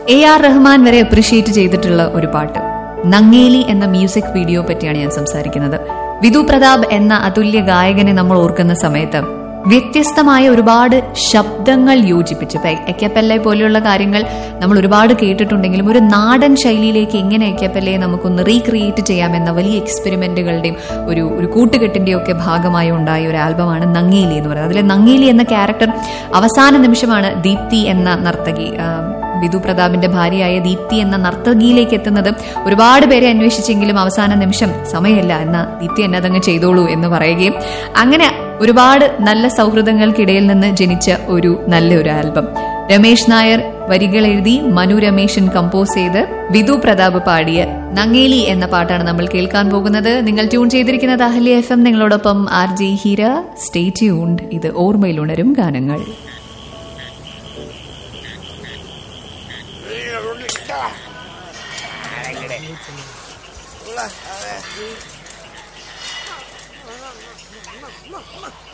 A R Rahman വരെ appreciate ചെയ്തിട്ടുള്ള ഒരു പാട്ട് നങ്ങേലി എന്ന മ്യൂസിക് വീഡിയോ പറ്റിയാണ് ഞാൻ സംസാരിക്കുന്നത് വിധു പ്രതാപ് എന്ന അതുല്യ ഗായകനെ നമ്മൾ ഓർക്കുന്ന സമയത്ത് വ്യത്യസ്തമായ ഒരുപാട് ശബ്ദങ്ങൾ യോജിപ്പിച്ച് ഇപ്പൊ എക്കപ്പല്ലെ പോലെയുള്ള കാര്യങ്ങൾ നമ്മൾ ഒരുപാട് കേട്ടിട്ടുണ്ടെങ്കിലും ഒരു നാടൻ ശൈലിയിലേക്ക് എങ്ങനെ എക്കപ്പല്ലയെ നമുക്കൊന്ന് റീക്രിയേറ്റ് ചെയ്യാമെന്ന വലിയ എക്സ്പെരിമെന്റുകളുടെയും ഒരു ഒരു കൂട്ടുകെട്ടിന്റെയും ഒക്കെ ഭാഗമായി ഉണ്ടായ ഒരു ആൽബമാണ് നങ്ങേലി എന്ന് പറയുന്നത് അതിലെ നങ്ങേലി എന്ന ക്യാരക്ടർ അവസാന നിമിഷമാണ് ദീപ്തി എന്ന നർത്തകി ആ, വിധു പ്രതാപിന്റെ ഭാര്യയായ ദീപ്തി എന്ന നർത്തകിയിലേക്ക് എത്തുന്നത് ഒരുപാട് പേരെ അന്വേഷിച്ചെങ്കിലും അവസാന നിമിഷം സമയമില്ല എന്ന ദീപ്തി എന്നെ അതങ്ങ് ചെയ്തോളൂ എന്ന് പറയുകയും അങ്ങനെ ഒരുപാട് നല്ല സൗഹൃദങ്ങൾക്കിടയിൽ നിന്ന് ജനിച്ച ഒരു നല്ലൊരു ആൽബം രമേശ് നായർ വരികൾ എഴുതി മനു രമേശൻ കമ്പോസ് ചെയ്ത് വിധു പ്രതാപ് പാടിയ നങ്ങേലി എന്ന പാട്ടാണ് നമ്മൾ കേൾക്കാൻ പോകുന്നത് നിങ്ങൾ ട്യൂൺ ചെയ്തിരിക്കുന്നത് അഹല്യ എഫ് എം നിങ്ങളോടൊപ്പം R J Heera stay tuned ഇത് ഓർമ്മയിലുണരും ഗാനങ്ങൾ Hola, a ver.